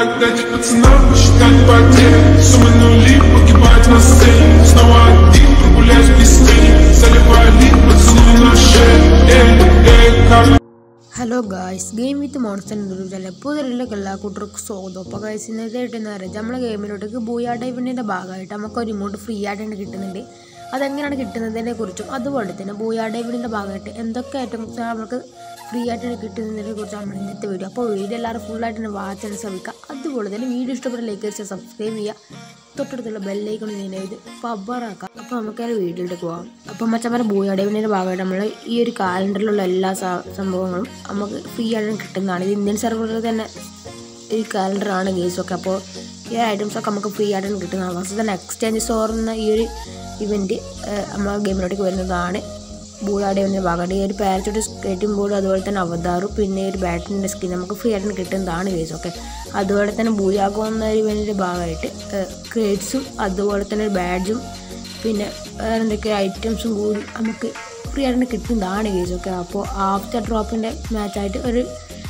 Когда эти пацанам посчитать потери Суммы нули погибать на сцене Снова один прогуляюсь без тени Заливая лик, поцелуй на шее Эй, эй, как hello guys game with monster എന്നൊരു channel പുതിയ എല്ലാ കൂട്ടർക്കും സ്വാഗതം അപ്പോൾ ഗൈസ് ഇന്നത്തെ ആയിട്ടെന്ന് പറയുക നമ്മളെ ഗെയിമിലോട്ടേക്ക് ബൂയാ ഡൈവിൻ്റെ ഭാഗമായിട്ട് നമുക്ക് ഒരു ഇമൗണ്ട് ഫ്രീ ആയിട്ടാണ് കിട്ടുന്നുണ്ട് അതെങ്ങനെയാണ് കിട്ടുന്നതിനെ കുറിച്ചും അതുപോലെ തന്നെ ബൂയാ ഡൈവിൻ്റെ ഭാഗമായിട്ട് എന്തൊക്കെ ഐറ്റംസ് നമുക്ക് ഫ്രീ ആയിട്ടാണ് കിട്ടുന്നതിനെ കുറിച്ച് നമ്മൾ ഇന്നത്തെ വീഡിയോ അപ്പോൾ വീഡിയോ എല്ലാവരും ഫുള്ളായിട്ട് തന്നെ വാച്ച് ചെയ്യാൻ ശ്രമിക്കുക അതുപോലെ തന്നെ വീഡിയോ ഇഷ്ടപ്പെട്ട ലൈക്ക് അടിച്ച് സബ്സ്ക്രൈബ് ചെയ്യുക തൊട്ടടുത്തുള്ള ബെല്ലൈക്കൺ ഇതിനെ ഇത് പവറാക്കാം അപ്പോൾ നമുക്ക് ആ വീഡിയോയിലേക്ക് പോകാം അപ്പോൾ മച്ചമ്മ ഭൂയാടേവിൻ്റെ ഭാഗമായിട്ട് നമ്മൾ ഈ ഒരു കാലണ്ടറിലുള്ള എല്ലാ സ- സംഭവങ്ങളും നമുക്ക് ഫ്രീ ആയിട്ട് കിട്ടുന്നതാണ് ഇത് ഇന്ത്യൻ സെർവറിൽ തന്നെ ഈ കാലണ്ടറാണ് ഗെയിംസൊക്കെ അപ്പോൾ ഈ ഐറ്റംസൊക്കെ നമുക്ക് ഫ്രീ ആയിട്ട് കിട്ടുന്നതാണ് ഫസ്റ്റ് തന്നെ എക്സ്ചേഞ്ച് സ്റ്റോർ എന്ന ഈ ഒരു ഇവൻറ്റ് നമ്മൾ ഗെയിമിലോട്ടേക്ക് വരുന്നതാണ് ബൂയാടേവിൻ്റെ ഭാഗമായിട്ട് ഈ ഒരു പാരച്ചൂട്ട് സ്കേറ്റിംഗ് ബോർഡ് അതുപോലെ തന്നെ അവതാറും പിന്നെ ഈ ഒരു ബാറ്റിൻ്റെ സ്കിൻ നമുക്ക് ഫ്രീ ആയിട്ട് കിട്ടുന്നതാണ് ഗെയിംസ് ഒക്കെ അതുപോലെ തന്നെ ബൂയാഗോ എന്ന ഒരു ഇവൻറ്റിൻ്റെ ഭാഗമായിട്ട് ക്രേറ്റ്സും അതുപോലെ തന്നെ ഒരു ബാഡ്ജും പിന്നെ വേറെ എന്തൊക്കെ ഐറ്റംസും കൂടി നമുക്ക് ഫ്രീ ആയിട്ട് കിട്ടുന്നതാണ് ഗെയിംസ് ഒക്കെ അപ്പോൾ ആഫ്റ്റർ ഡ്രോപ്പിൻ്റെ മാച്ചായിട്ട് ഒരു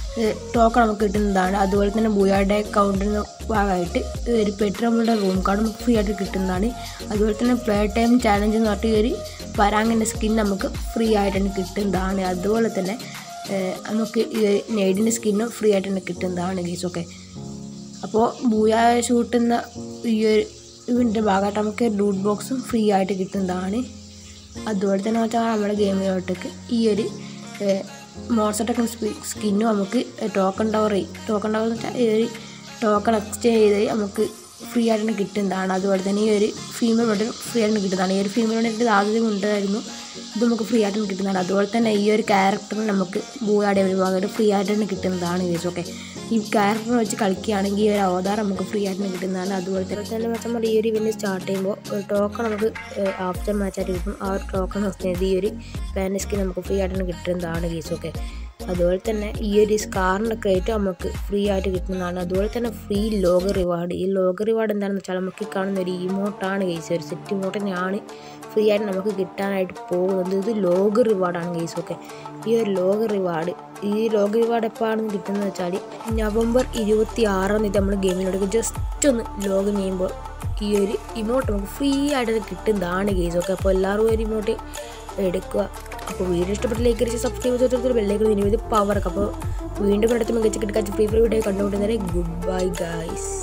ടോക്കൺ നമുക്ക് കിട്ടുന്നതാണ് അതുപോലെ തന്നെ ബുയായുടെ കൗണ്ടറിന് ഭാഗമായിട്ട് ഒരു പെട്രോളുടെ റൂം കാർഡ് നമുക്ക് ഫ്രീ ആയിട്ട് കിട്ടുന്നതാണ് അതുപോലെ തന്നെ പ്ലേ ടൈം ചാലഞ്ച് എന്ന് പറഞ്ഞിട്ട് ഒരു പരാങ്ങിൻ്റെ സ്കിൻ നമുക്ക് ഫ്രീ ആയിട്ടാണ് കിട്ടുന്നതാണ് അതുപോലെ തന്നെ ഏഹ്, നമുക്ക് ഈ നെയ്ഡിൻ്റെ സ്കിന്നും ഫ്രീ ആയിട്ടാണ് കിട്ടുന്നതാണ് ഗീസൊക്കെ അപ്പോൾ ബൂയ ഷൂട്ടുന്ന ഈ ഒരു ഇതിൻ്റെ ഭാഗമായിട്ട് നമുക്ക് ഡൂട്ട് ബോക്സും ഫ്രീ ആയിട്ട് കിട്ടുന്നതാണ് അതുപോലെ തന്നെ വെച്ചാൽ നമ്മുടെ ഗെയിമിലോട്ടേക്ക് ഈ ഒരു മോൺസട്ടൊക്കെ സ്കിന്നും നമുക്ക് ടോക്കൺ ടവർ ടോക്കൺ ടവർ എന്ന് വെച്ചാൽ ഈ ഒരു ടോക്കൺ എക്സ്ചേഞ്ച് ചെയ്ത് നമുക്ക് ഫ്രീ ആയിട്ട് കിട്ടുന്നതാണ് അതുപോലെ തന്നെ ഈ ഒരു ഫീമെയിൽ വേണ്ടി ഫ്രീ ആയിട്ട് കിട്ടുന്നതാണ് ഈ ഒരു ഫീമെയിൽ വേണ്ടി ആദ്യം ഉണ്ടായിരുന്നു ഇത് നമുക്ക് ഫ്രീ ആയിട്ട് കിട്ടുന്നതാണ് അതുപോലെ തന്നെ ഈ ഒരു ക്യാരക്ടറിന് നമുക്ക് ബൂയാടെ ഒരു ഭാഗമായിട്ട് ഫ്രീ ആയിട്ട് കിട്ടുന്നതാണ് ഓക്കെ ഈ ക്യാരക്ടർ വെച്ച് കളിക്കുകയാണെങ്കിൽ ഈ ഒരു അവതാരം നമുക്ക് ഫ്രീ ആയിട്ട് കിട്ടുന്നതാണ് അതുപോലെ തന്നെ തന്നെ വെച്ചാൽ ഈ ഒരു ഇവൻറ്റ് സ്റ്റാർട്ട് ചെയ്യുമ്പോൾ ഒരു ടോക്കൺ നമുക്ക് ആഫ്റ്റർ മാച്ചായിട്ട് കിട്ടും ആ ഒരു ടോക്കൺ ഈ ഒരു പാൻ സ്കിൻ നമുക്ക് ഫ്രീ ആയിട്ട് കിട്ടുന്നതാണ് കേസൊക്കെ അതുപോലെ തന്നെ ഈ ഒരു സ്കാറിൻ്റെ ക്രേറ്റ് നമുക്ക് ഫ്രീ ആയിട്ട് കിട്ടുന്നതാണ് അതുപോലെ തന്നെ ഫ്രീ ലോക റിവാർഡ് ഈ ലോക റിവാർഡ് എന്താണെന്ന് വെച്ചാൽ നമുക്ക് ഈ കാണുന്ന ഒരു ഇമോട്ടാണ് കേസ് ഒരു സെറ്റ് ഇമോട്ടിനെയാണ് ഫ്രീ ആയിട്ട് നമുക്ക് കിട്ടാനായിട്ട് പോകുന്നത് ഇത് ലോക റിവാർഡാണ് കേസ് ഒക്കെ ഈ ഒരു ലോക റിവാർഡ് ഈ ലോക റിവാർഡ് എപ്പോഴാണ് കിട്ടുന്നത് വെച്ചാൽ നവംബർ ഇരുപത്തി ആറാം തീയതി നമ്മൾ ഗെയിമിനോട് ജസ്റ്റ് ഒന്ന് ലോഗിൻ ചെയ്യുമ്പോൾ ഈ ഒരു ഇമോട്ട് നമുക്ക് ഫ്രീ ആയിട്ട് കിട്ടുന്നതാണ് കേസ് ഒക്കെ അപ്പോൾ എല്ലാവരും ഒരു ഇമോട്ട് എടുക്കുക അപ്പോൾ വീഡിയോ ഇഷ്ടപ്പെട്ട ലൈക്ക് അടിച്ച് സബ്സ്ക്രൈബ് ചെയ്തിട്ട് ബെല്ലേക്ക് ഇനി ഇത് പവർ അപ്പോൾ വീണ്ടും അടുത്ത് മികച്ച കിടക്കാച്ച ഫ്രീ ഫ്രീ വീഡിയോ കണ്ടുകൊണ്ടുവന്നേരെ ഗുഡ് ബൈ ഗൈസ്